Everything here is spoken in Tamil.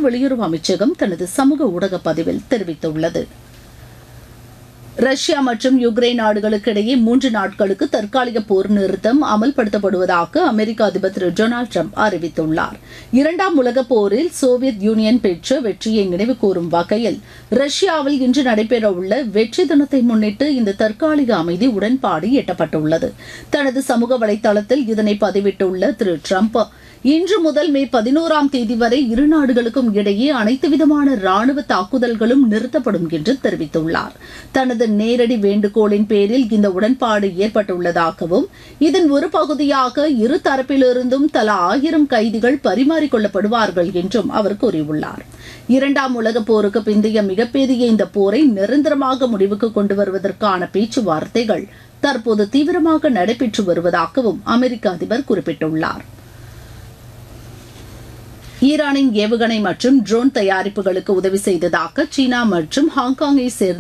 வெளியுறவு அமைச்சகம் தனது சமூக ஊடக பதிவில் தெரிவித்துள்ளது ரஷ்யா மற்றும் யுக்ரைன் நாடுகளுக்கு இடையே மூன்று நாட்களுக்கு தற்காலிக போர் நிறுத்தம் அமல்படுத்தப்படுவதாக அமெரிக்க அதிபர் திரு டொனால்டு ட்ரம்ப் அறிவித்துள்ளார் இரண்டாம் உலகப் போரில் சோவியத் யூனியன் பெற்ற வெற்றியை நினைவு கூறும் வகையில் ரஷ்யாவில் இன்று நடைபெறவுள்ள வெற்றி தினத்தை முன்னிட்டு இந்த தற்காலிக அமைதி உடன்பாடு எட்டப்பட்டுள்ளது தனது சமூக வலைதளத்தில் இதனை பதிவிட்டுள்ள திரு ட்ரம்ப் இன்று முதல் மே பதினோராம் தேதி வரை இரு நாடுகளுக்கும் இடையே அனைத்து விதமான ராணுவ தாக்குதல்களும் நிறுத்தப்படும் என்று தெரிவித்துள்ளார் தனது நேரடி வேண்டுகோளின் பேரில் இந்த உடன்பாடு ஏற்பட்டுள்ளதாகவும் இதன் ஒரு பகுதியாக இரு தரப்பிலிருந்தும் தலா ஆயிரம் கைதிகள் பரிமாறிக்கொள்ளப்படுவார்கள் என்றும் அவர் கூறியுள்ளார் இரண்டாம் உலகப் போருக்கு பிந்தைய மிகப்பெரிய இந்த போரை நிரந்தரமாக முடிவுக்கு கொண்டு வருவதற்கான பேச்சுவார்த்தைகள் தற்போது தீவிரமாக நடைபெற்று வருவதாகவும் அமெரிக்க அதிபர் குறிப்பிட்டுள்ளார் ஈரானின் ஏவுகணை மற்றும் ட்ரோன் தயாரிப்புகளுக்கு உதவி செய்ததாக சீனா மற்றும் ஹாங்காங்கை சேர்ந்த